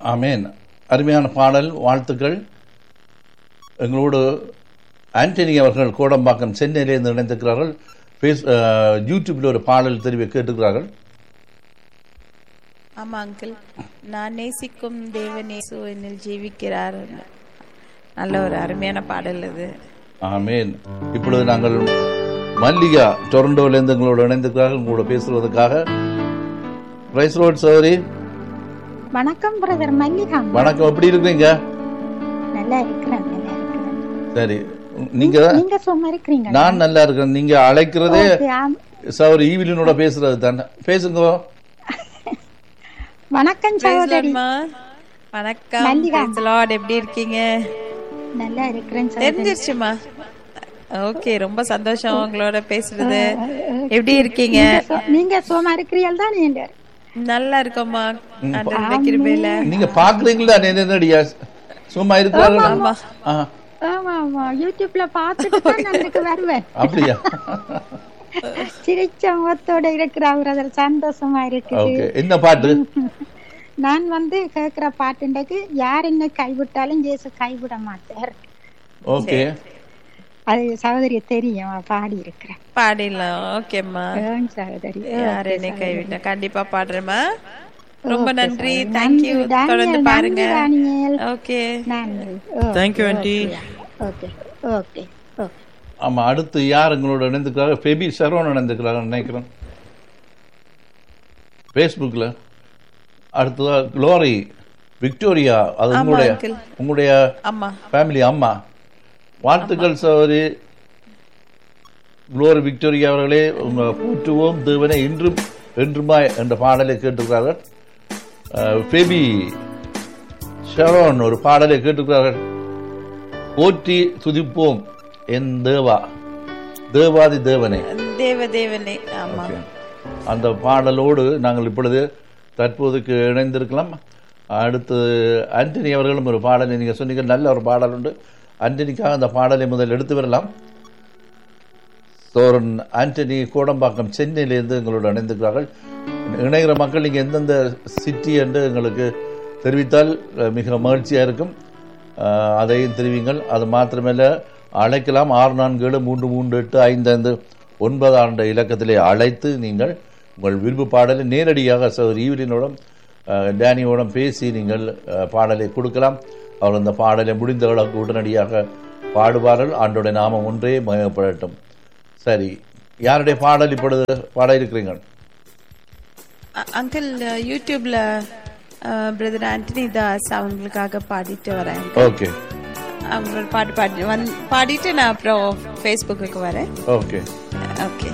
ஆமேன் அருமையான பாடல் வாழ்த்துக்கள் எங்களோடு ஆண்டனி அவர்கள் கோடம்பாக்கம் சென்னையிலிருந்து இணைந்திருக்கிறார்கள் ஃபேஸ் அஹ், யூடியூப்ல ஒரு பாடல் தெரிவி கேட்டுக்கிறார்கள் ஆமா அங்கிள் நான் நேசிக்கும் தேவனேசு என்னில் ஜீவிக்கிறார் நல்ல ஒரு அருமையான பாடல் இது ஆமேன் இப்பொழுது நாங்கள் மல்லிகா டொரண்டோவிலிருந்து எங்களோடு இணைந்திருக்கிறார்கள் உங்களோட பேசுவதற்காக ரைஸ் ரோட் சௌரி வணக்கம் பிரதர் மல்லிகா வணக்கம் எப்படி இருக்கீங்க நல்லா இருக்கிறேன் நல்லா இருக்கிறேன் சரி நீங்க நீங்க சும்மா இருக்கிறீங்க நான் நல்லா இருக்கேன் நீங்க அழைக்கிறதே Okay, ஆம். சௌரி ஈவிலினோட பேசுறது தானே பேசுங்க வணக்கம் Praise Lord, சகோதரி மா. வணக்கம் மல்லிகா. Praise the Lord. எப்படி இருக்கீங்க நல்லா இருக்கிறேன் சகோதரி தெரிஞ்சிருச்சுமா ஓகே ரொம்ப சந்தோஷம் உங்களோட பேசுறது எப்படி இருக்கீங்க நீங்க சு- நீங்க சும்மா இருக்கிறீர்கள் தான் நீங்க நல்லா இருக்கோம்மா ஆண்டவருடைய கிருபையில நீங்க பாக்குறீங்களா என்னடியா சும்மா இருக்கிறார்கள் ஆமா ஆ, ஆமா ஆமா யூடியூப்ல பார்த்துட்டு தான் நான் இதுக்கு வருவேன் அப்படியா சிரிச்ச முகத்தோட இருக்கிற பிரதர் சந்தோஷமா இருக்குது ஓகே என்ன பாட்டு நான் வந்து கேட்கிற பாட்டுண்டக்கு யார் என்ன கைவிட்டாலும் ஜேசு கைவிட மாட்டார் ஓகே அது சகோதரி தெரியும் பாடி இருக்கிறேன் பாடிடலாம் ஓகேம்மா ஏன் சகோதரி யார் என்னை கைவிட்ட கண்டிப்பா பாடுறேம்மா ரொம்ப Okay, நன்றி sir. தேங்க்யூ நன்றி, Daniel, தொடர்ந்து நன்றி, பாருங்க Daniel. ஓகே நன்றி Thank you, aunty. Okay okay okay ஆமா அடுத்து யார் எங்களோட இணைந்திருக்கிறாங்க ஃபெபி சரவணன் இணைந்திருக்கிறாங்க நினைக்கிறேன் ஃபேஸ்புக்கில் அடுத்ததா க்ளோரி விக்டோரியா அது ஆமா, உங்களுடைய uncle. உங்களுடைய ஆமா ஃபேமிலி அம்மா வாழ்த்துக்கள் சகோதரி குளோரி விக்டோரியா அவர்களே உங்க போற்றுவோம் தேவனை இன்றும் என்றுமாய் என்ற பாடலை கேட்டிருக்கிறார்கள் அஹ், ஃபெபி ஷரோன் ஒரு பாடலை கேட்டிருக்கிறார்கள் போற்றி துதிப்போம் என் தேவா தேவாதி தேவனே தேவ தேவனே ஆமா அந்த பாடலோடு நாங்கள் இப்பொழுது தற்போதுக்கு இணைந்திருக்கலாம் அடுத்து ஆண்டனி அவர்களும் ஒரு பாடலை நீங்கள் சொன்னீங்க நல்ல ஒரு பாடல் உண்டு ஆண்டனிக்காக அந்த பாடலை முதல் எடுத்து வரலாம் சோரன் ஆண்டனி கோடம்பாக்கம் சென்னையிலிருந்து எங்களோடு இணைந்திருக்கிறார்கள் இணைகிற மக்கள் நீங்கள் எந்தெந்த சிட்டி என்று எங்களுக்கு தெரிவித்தால் அஹ், மிக மகிழ்ச்சியாக இருக்கும் அஹ், அதையும் தெரிவிங்கள் அது மாத்திரமல்ல அழைக்கலாம் ஆறு நான்கு ஏழு மூன்று மூன்று எட்டு ஐந்து ஐந்து ஒன்பது ஆண்டு இலக்கத்திலே அழைத்து நீங்கள் உங்கள் விருப்பு பாடலை நேரடியாக சகோதரி ஈவிலினோடும் அஹ், டேனியோடும் பேசி நீங்கள் அஹ், பாடலை கொடுக்கலாம் அவர் அந்த பாடலை முடிந்த அளவுக்கு உடனடியாக பாடுவார்கள் ஆண்டோட நாமம் ஒன்றே மயப்படட்டும் சரி யாருடைய பாடல் இப்பொழுது பாட இருக்கிறீங்க அங்கிள் யூடியூப்ல பிரதர் ஆண்டனி தாஸ் அவங்களுக்காக பாடிட்டு வரேன் ஓகே அவங்களோட பாட்டு பாடி வந்து பாடிட்டு நான் அப்புறம் ஃபேஸ்புக்கு வரேன் ஓகே ஓகே